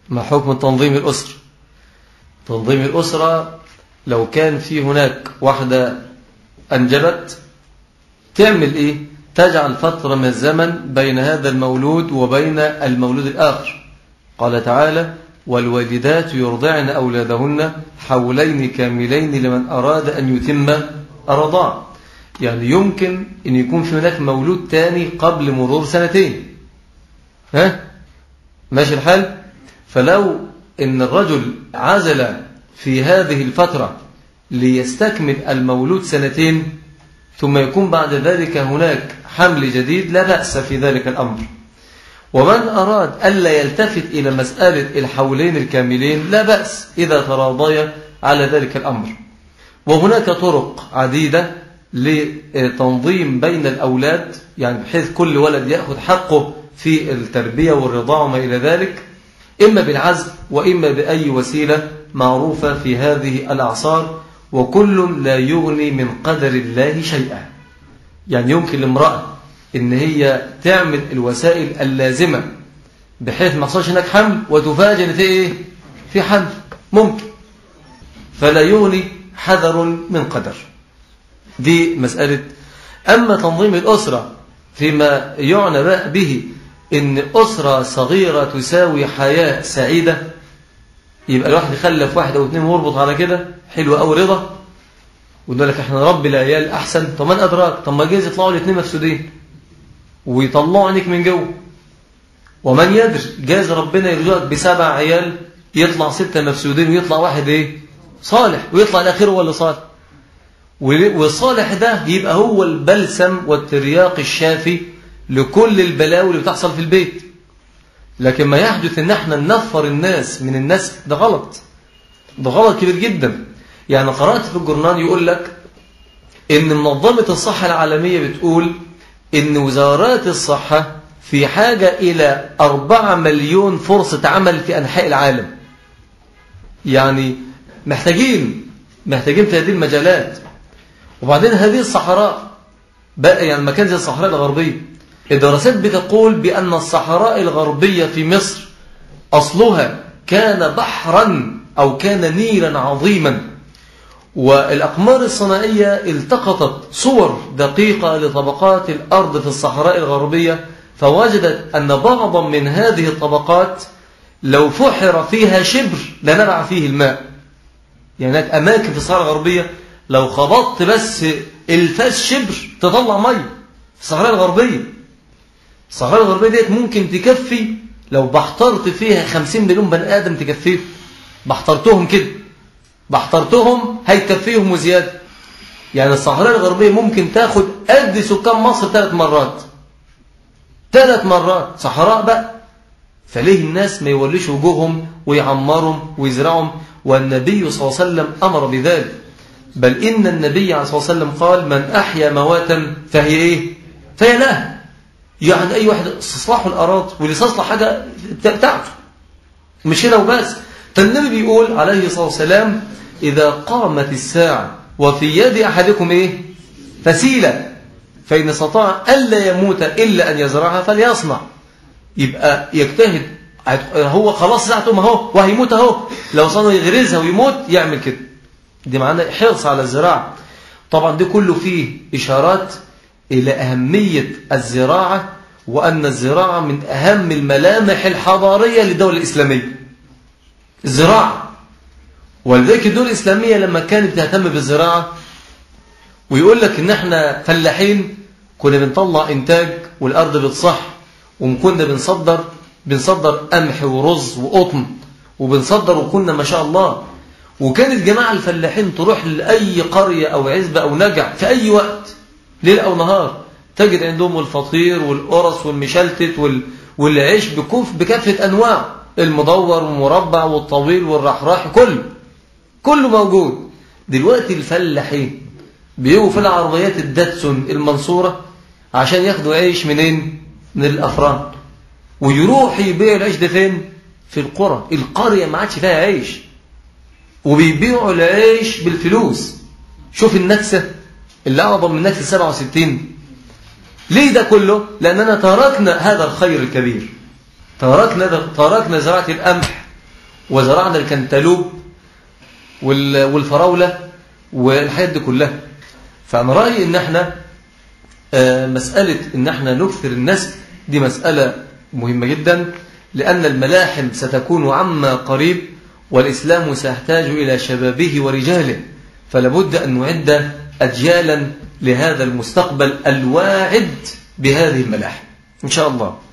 ما حكم تنظيم الأسرة تنظيم الأسرة لو كان في هناك واحدة أنجبت تعمل إيه تجعل فترة من الزمن بين هذا المولود وبين المولود الآخر قال تعالى والوالدات يرضعن أولادهن حولين كاملين لمن أراد أن يتم الرضاع يعني يمكن أن يكون في هناك مولود تاني قبل مرور سنتين ها ماشي الحال فلو أن الرجل عزل في هذه الفترة ليستكمل المولود سنتين ثم يكون بعد ذلك هناك حمل جديد لا بأس في ذلك الأمر ومن أراد ألا يلتفت إلى مسألة الحولين الكاملين لا بأس إذا تراضيا على ذلك الأمر وهناك طرق عديدة لتنظيم بين الأولاد يعني بحيث كل ولد يأخذ حقه في التربية والرضاعة وما إلى ذلك إما بالعزل وإما بأي وسيلة معروفة في هذه الأعصار وكل لا يغني من قدر الله شيئا يعني يمكن لامرأة إن هي تعمل الوسائل اللازمة بحيث ما يحصلش هناك حمل وتفاجئ إن في إيه؟ في حمل ممكن فلا يغني حذر من قدر دي مسألة أما تنظيم الأسرة فيما يعنى به إن أسرة صغيرة تساوي حياة سعيدة يبقى الواحد يخلف واحد أو اثنين ويربط على كده حلو أو رضا ويقول لك احنا نربي العيال أحسن طب من أدراك طب ما جايز يطلعوا الاثنين مفسودين ويطلعوا عينك من جوه ومن يدري جاز ربنا يرزقك بسبع عيال يطلع ستة مفسودين ويطلع واحد ايه صالح ويطلع الأخير هو اللي صالح والصالح ده يبقى هو البلسم والترياق الشافي لكل البلاوي اللي بتحصل في البيت لكن ما يحدث ان احنا ننفر الناس من الناس ده غلط ده غلط كبير جدا يعني قرأت في الجورنال يقول لك ان منظمة الصحة العالمية بتقول ان وزارات الصحة في حاجة الى أربعة مليون فرصة عمل في أنحاء العالم يعني محتاجين محتاجين في هذه المجالات وبعدين هذه الصحراء بقى يعني مكان زي الصحراء الغربية الدراسات بتقول بأن الصحراء الغربية في مصر أصلها كان بحرا أو كان نيلا عظيما والأقمار الصناعية التقطت صور دقيقة لطبقات الأرض في الصحراء الغربية فوجدت أن بعضا من هذه الطبقات لو فحر فيها شبر لنبع فيه الماء يعني هناك أماكن في الصحراء الغربية لو خبطت بس الفاس شبر تطلع مية في الصحراء الغربية الصحراء الغربية ديت ممكن تكفي لو بحترت فيها خمسين مليون بني آدم تكفيه بحترتهم كده بحترتهم هيكفيهم وزيادة يعني الصحراء الغربية ممكن تاخد قد سكان مصر ثلاث مرات ثلاث مرات صحراء بقى فليه الناس ما يوليش وجوههم ويعمرهم ويزرعهم والنبي صلى الله عليه وسلم أمر بذلك بل إن النبي عليه الصلاة والسلام قال من أحيا مواتا فهي إيه فهي له يعني أي واحد استصلاح الأراضي واللي استصلح حاجة بتاعته مش كده وبس فالنبي بيقول عليه الصلاة والسلام إذا قامت الساعة وفي يد أحدكم إيه فسيلة فإن استطاع ألا يموت إلا أن يزرعها فليصنع يبقى يجتهد هو خلاص ساعته ما هو وهيموت اهو لو صنع يغرزها ويموت يعمل كده دي معناه حرص على الزراعة طبعا ده كله فيه إشارات إلى أهمية الزراعة وأن الزراعة من أهم الملامح الحضارية للدولة الإسلامية الزراعة ولذلك الدولة الإسلامية لما كانت تهتم بالزراعة ويقول لك إن احنا فلاحين كنا بنطلع إنتاج والأرض بتصح وكنا بنصدر بنصدر قمح ورز وقطن وبنصدر وكنا ما شاء الله وكانت جماعة الفلاحين تروح لأي قرية أو عزبة أو نجع في أي وقت ليل أو نهار تجد عندهم الفطير والقرص والمشلتت وال... والعيش بكوف بكافة أنواع المدور والمربع والطويل والرحراح كله كله موجود دلوقتي الفلاحين بيجوا في العربيات الداتسون المنصورة عشان ياخدوا عيش منين من الأفران ويروح يبيع العيش ده فين في القرى القرية ما عادش فيها عيش وبيبيعوا العيش بالفلوس شوف النكسة اللي أعظم من نكسة 67 ليه ده كله لأننا تركنا هذا الخير الكبير تركنا, تركنا زراعة القمح وزرعنا الكنتالوب والفراولة والحاجات دي كلها فأنا رأيي إن احنا مسألة إن احنا نكثر النسل دي مسألة مهمة جدا لأن الملاحم ستكون عما قريب والإسلام سيحتاج إلى شبابه ورجاله فلابد أن نعد أجيالا لهذا المستقبل الواعد بهذه الملاحم إن شاء الله